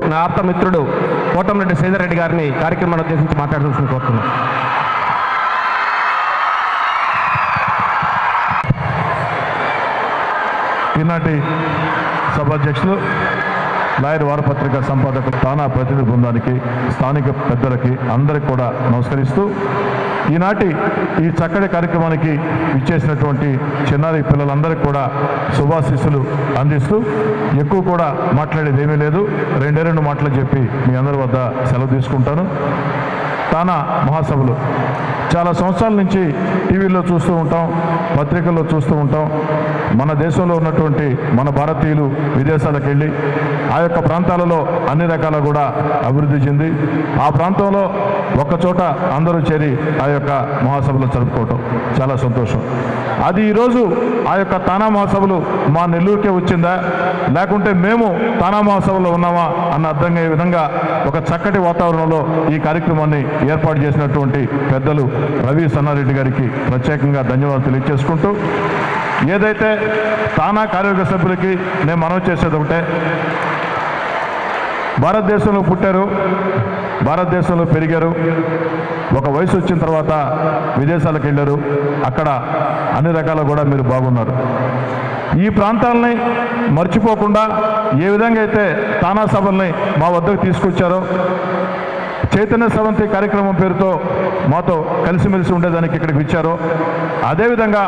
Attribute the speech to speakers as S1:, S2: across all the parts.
S1: నా ఆప్త మిత్రుడు కోటంరెడ్డి శ్రీధర్ రెడ్డి గారిని కార్యక్రమాన్ని ఉద్దేశించి మాట్లాడాల్సిన కోరుతున్నాను
S2: ఈనాటి సభాధ్యక్షులు లాయర్ వారపత్రిక సంపాదక తానా ప్రతినిధి బృందానికి స్థానిక పెద్దలకి అందరికి కూడా నమస్కరిస్తూ ఈనాటి ఈ చక్కటి కార్యక్రమానికి ఇచ్చేసినటువంటి చిన్నారి పిల్లలందరికీ కూడా శుభాశీస్సులు అందిస్తూ ఎక్కువ కూడా మాట్లాడేది ఏమీ లేదు రెండే రెండు మాటలు చెప్పి మీ అందరి వద్ద సెలవు తీసుకుంటాను తానా మహాసభలు చాలా సంవత్సరాల నుంచి టీవీలో చూస్తూ ఉంటాం పత్రికల్లో చూస్తూ ఉంటాం మన దేశంలో ఉన్నటువంటి మన భారతీయులు విదేశాలకు వెళ్ళి ఆ యొక్క ప్రాంతాలలో అన్ని రకాల కూడా అభివృద్ధి చెంది ఆ ప్రాంతంలో ఒక్క చోట అందరూ చేరి ఆ యొక్క మహాసభలు జరుపుకోవటం చాలా సంతోషం అది ఈరోజు ఆ యొక్క తానా మహాసభలు మా నెల్లూరుకే వచ్చిందా లేకుంటే మేము తానా మహాసభలో ఉన్నామా అన్న అర్థం అయ్యే విధంగా ఒక చక్కటి వాతావరణంలో ఈ కార్యక్రమాన్ని ఏర్పాటు చేసినటువంటి పెద్దలు రవి సన్నారెడ్డి గారికి ప్రత్యేకంగా ధన్యవాదాలు తెలియజేసుకుంటూ ఏదైతే తానా కార్యవర్గ సభ్యులకి నేను మనవి చేసేది ఒకటే భారతదేశంలో పుట్టారు భారతదేశంలో పెరిగారు ఒక వయసు వచ్చిన తర్వాత విదేశాలకు వెళ్ళారు అక్కడ అన్ని రకాల కూడా మీరు బాగున్నారు ఈ ప్రాంతాలని మర్చిపోకుండా ఏ విధంగా అయితే తానా సభల్ని మా వద్దకు తీసుకొచ్చారో చైతన్య సవంతి కార్యక్రమం పేరుతో మాతో కలిసిమెలిసి ఉండేదానికి ఇక్కడికి ఇచ్చారో అదేవిధంగా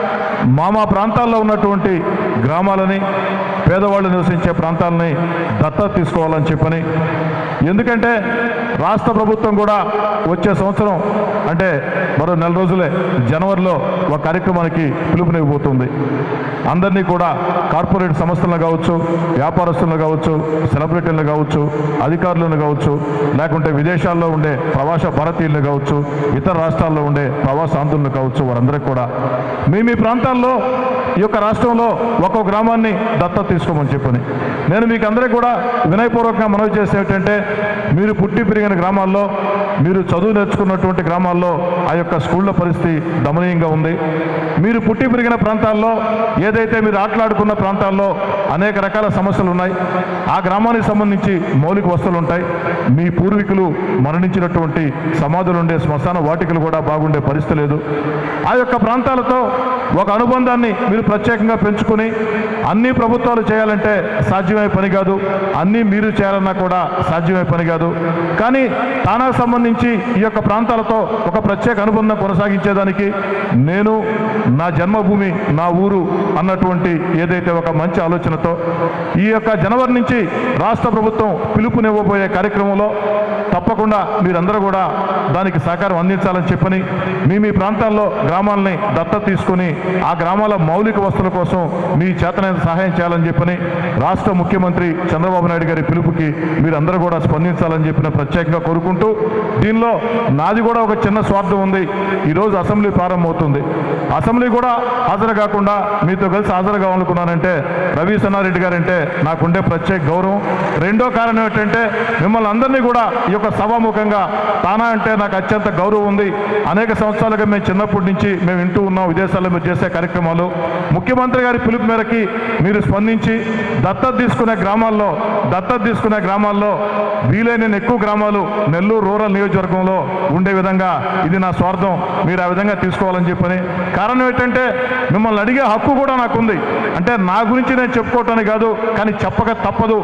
S2: మా మా ప్రాంతాల్లో ఉన్నటువంటి గ్రామాలని పేదవాళ్ళు నివసించే ప్రాంతాలని దత్తత తీసుకోవాలని చెప్పని ఎందుకంటే రాష్ట్ర ప్రభుత్వం కూడా వచ్చే సంవత్సరం అంటే మరో నెల రోజులే జనవరిలో ఒక కార్యక్రమానికి పిలుపునివ్వబోతుంది అందరినీ కూడా కార్పొరేట్ సంస్థలను కావచ్చు వ్యాపారస్తులను కావచ్చు సెలబ్రిటీలను కావచ్చు అధికారులను కావచ్చు లేకుంటే విదేశాల్లో ఉండే ప్రవాస భారతీయులను కావచ్చు ఇతర రాష్ట్రాల్లో ఉండే ప్రవాస ఆంధ్రులను కావచ్చు వారందరికీ కూడా మీ మీ ప్రాంతాల్లో ఈ యొక్క రాష్ట్రంలో ఒక్కో గ్రామాన్ని దత్తత తీసుకోమని చెప్పని నేను మీకు అందరికీ కూడా వినయపూర్వకంగా మనవి చేసే ఏంటంటే మీరు పుట్టి పెరిగిన గ్రామాల్లో మీరు చదువు నేర్చుకున్నటువంటి గ్రామాల్లో ఆ యొక్క స్కూళ్ళ పరిస్థితి దమనీయంగా ఉంది మీరు పుట్టి పెరిగిన ప్రాంతాల్లో ఏదైతే మీరు ఆటలాడుకున్న ప్రాంతాల్లో అనేక రకాల సమస్యలు ఉన్నాయి ఆ గ్రామానికి సంబంధించి మౌలిక వస్తువులు ఉంటాయి మీ పూర్వీకులు మరణించినటువంటి సమాధులు ఉండే శ్మశాన వాటికలు కూడా బాగుండే పరిస్థితి లేదు ఆ యొక్క ప్రాంతాలతో ఒక అనుబంధాన్ని మీరు ప్రత్యేకంగా పెంచుకొని అన్ని ప్రభుత్వాలు చేయాలంటే సాధ్యమయ్యే పని కాదు అన్నీ మీరు చేయాలన్నా కూడా సాధ్యమయ్యే పని కాదు కానీ తానాకు సంబంధించి ఈ యొక్క ప్రాంతాలతో ఒక ప్రత్యేక అనుబంధం కొనసాగించేదానికి నేను నా జన్మభూమి నా ఊరు అన్నటువంటి ఏదైతే ఒక మంచి ఆలోచనతో ఈ యొక్క జనవరి నుంచి రాష్ట్ర ప్రభుత్వం పిలుపునివ్వబోయే కార్యక్రమంలో తప్పకుండా మీరందరూ కూడా దానికి సహకారం అందించాలని చెప్పని మీ మీ ప్రాంతాల్లో గ్రామాలని దత్తత తీసుకొని ఆ గ్రామాల మౌలిక వస్తువుల కోసం మీ చేతనైన సహాయం చేయాలని చెప్పని రాష్ట్ర ముఖ్యమంత్రి చంద్రబాబు నాయుడు గారి పిలుపుకి మీరందరూ కూడా స్పందించాలని చెప్పిన ప్రత్యేకంగా కోరుకుంటూ దీనిలో నాది కూడా ఒక చిన్న స్వార్థం ఉంది ఈరోజు అసెంబ్లీ ప్రారంభమవుతుంది అసెంబ్లీ కూడా హాజరు కాకుండా మీతో కలిసి హాజరు కావాలనుకున్నానంటే రవి సన్నారెడ్డి గారు అంటే నాకుండే ప్రత్యేక గౌరవం రెండో కారణం ఏంటంటే మిమ్మల్ని అందరినీ కూడా ఈ యొక్క సభాముఖంగా తానా అంటే నాకు అత్యంత గౌరవం ఉంది అనేక సంవత్సరాలుగా మేము చిన్నప్పటి నుంచి మేము వింటూ ఉన్నాం విదేశాల్లో మీరు చేసే కార్యక్రమాలు ముఖ్యమంత్రి గారి పిలుపు మేరకి మీరు స్పందించి దత్తత తీసుకునే గ్రామాల్లో దత్తత తీసుకునే గ్రామాల్లో వీలైన ఎక్కువ గ్రామాలు నెల్లూరు రూరల్ నియోజకవర్గంలో ఉండే విధంగా ఇది నా స్వార్థం మీరు ఆ విధంగా తీసుకోవాలని చెప్పని కారణం ఏంటంటే మిమ్మల్ని అడిగే హక్కు కూడా నాకుంది అంటే నా గురించి నేను చెప్పుకోవటానికి కాదు కానీ చెప్పక తప్పదు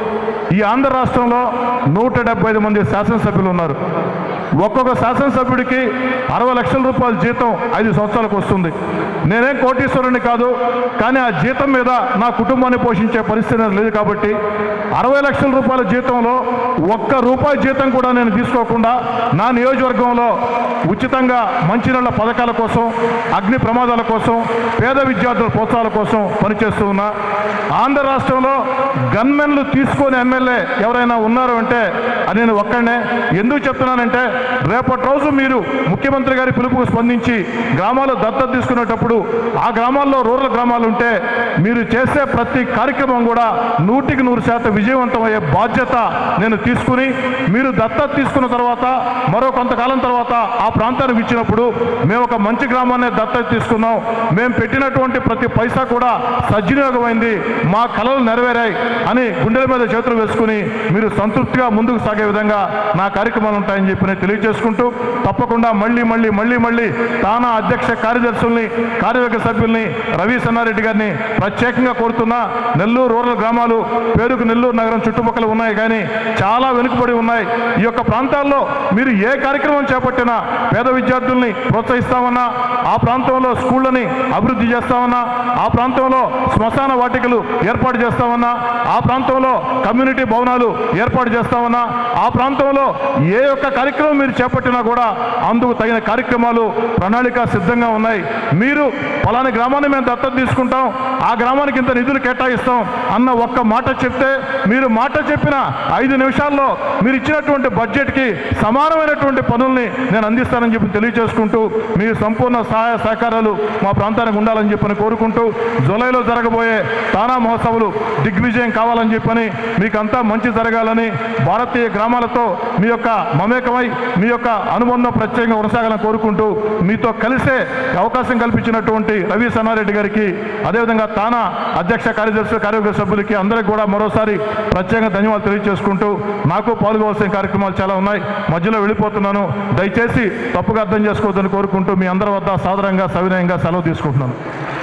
S2: ఈ ఆంధ్ర రాష్ట్రంలో నూట డెబ్బై ఐదు మంది శాసనసభ్యులు ఉన్నారు ఒక్కొక్క శాసనసభ్యుడికి అరవై లక్షల రూపాయల జీతం ఐదు సంవత్సరాలకు వస్తుంది నేనేం కోటీశ్వరుని కాదు కానీ ఆ జీతం మీద నా కుటుంబాన్ని పోషించే పరిస్థితి నాకు లేదు కాబట్టి అరవై లక్షల రూపాయల జీతంలో ఒక్క రూపాయి జీతం కూడా నేను తీసుకోకుండా నా నియోజకవర్గంలో ఉచితంగా మంచినీళ్ళ పథకాల కోసం అగ్ని ప్రమాదాల కోసం పేద విద్యార్థుల ప్రోత్సాహాల కోసం పనిచేస్తూ ఉన్నా ఆంధ్ర రాష్ట్రంలో గన్మెన్లు తీసుకొని ఎమ్మెల్యే ఎవరైనా ఉన్నారు అంటే అది నేను ఒక్కడనే ఎందుకు చెప్తున్నానంటే రేపటి రోజు మీరు ముఖ్యమంత్రి గారి పిలుపుకు స్పందించి గ్రామాలు దత్తత తీసుకునేటప్పుడు ఆ గ్రామాల్లో రూరల్ గ్రామాలు ఉంటే మీరు చేసే ప్రతి కార్యక్రమం కూడా నూటికి నూరు శాతం విజయవంతమయ్యే బాధ్యత నేను తీసుకుని మీరు దత్తత తీసుకున్న తర్వాత మరో కొంతకాలం తర్వాత ఆ ప్రాంతానికి ఇచ్చినప్పుడు మేము ఒక మంచి గ్రామాన్ని దత్తత తీసుకున్నాం మేము పెట్టినటువంటి ప్రతి పైసా కూడా సద్వినియోగమైంది మా కళలు నెరవేరాయి అని గుండెల మీద చేతులు వేసుకుని మీరు సంతృప్తిగా ముందుకు సాగే విధంగా నా కార్యక్రమాలు ఉంటాయని చెప్పి నేను తెలియజేసుకుంటూ తప్పకుండా మళ్ళీ మళ్ళీ మళ్ళీ మళ్ళీ తానా అధ్యక్ష కార్యదర్శుల్ని కార్యవర్గ సభ్యుల్ని రవి సన్నారెడ్డి గారిని ప్రత్యేకంగా కోరుతున్నా నెల్లూరు రూరల్ గ్రామాలు పేరుకు నెల్లూరు నగరం చుట్టుపక్కల ఉన్నాయి కానీ చాలా వెనుకబడి ఉన్నాయి ఈ యొక్క ప్రాంతాల్లో మీరు ఏ కార్యక్రమం చేపట్టినా పేద విద్యార్థుల్ని ప్రోత్సహిస్తామన్నా ఆ ప్రాంతంలో స్కూళ్ళని అభివృద్ధి చేస్తామన్నా ఆ ప్రాంతంలో శ్మశాన వాటికలు ఏర్పాటు చేస్తామన్నా ఆ ప్రాంతంలో కమ్యూనిటీ భవనాలు ఏర్పాటు చేస్తామన్నా ఆ ప్రాంతంలో ఏ ఒక్క కార్యక్రమం మీరు చేపట్టినా కూడా అందుకు తగిన కార్యక్రమాలు ప్రణాళిక సిద్ధంగా ఉన్నాయి మీరు ఫలాని గ్రామాన్ని మేము దత్తత తీసుకుంటాం ఆ గ్రామానికి ఇంత నిధులు కేటాయిస్తాం అన్న ఒక్క మాట చెప్తే మీరు మాట చెప్పిన ఐదు నిమిషాల్లో మీరు ఇచ్చినటువంటి బడ్జెట్కి సమానమైనటువంటి పనుల్ని నేను అందిస్తానని చెప్పి తెలియజేసుకుంటూ మీ సంపూర్ణ సహాయ సహకారాలు మా ప్రాంతానికి ఉండాలని చెప్పని కోరుకుంటూ జూలైలో జరగబోయే తానా మహోత్సవాలు దిగ్విజయం కావాలని చెప్పని మీకంతా మంచి జరగాలని భారతీయ గ్రామాలతో మీ యొక్క మమేకమై మీ యొక్క అనుబంధం ప్రత్యేకంగా కొనసాగాలని కోరుకుంటూ మీతో కలిసే అవకాశం కల్పించినటువంటి రవి సన్నారెడ్డి గారికి అదేవిధంగా తానా అధ్యక్ష కార్యదర్శి కార్యవర్గ సభ్యులకి అందరికీ కూడా మరోసారి ప్రత్యేకంగా ధన్యవాదాలు తెలియజేసుకుంటూ నాకు పాల్గొవలసిన కార్యక్రమాలు చాలా ఉన్నాయి మధ్యలో వెళ్ళిపోతున్నాను దయచేసి తప్పుగా అర్థం చేసుకోవద్దని కోరుకుంటూ మీ అందరి వద్ద సాదరంగా సవినయంగా సెలవు తీసుకుంటున్నాను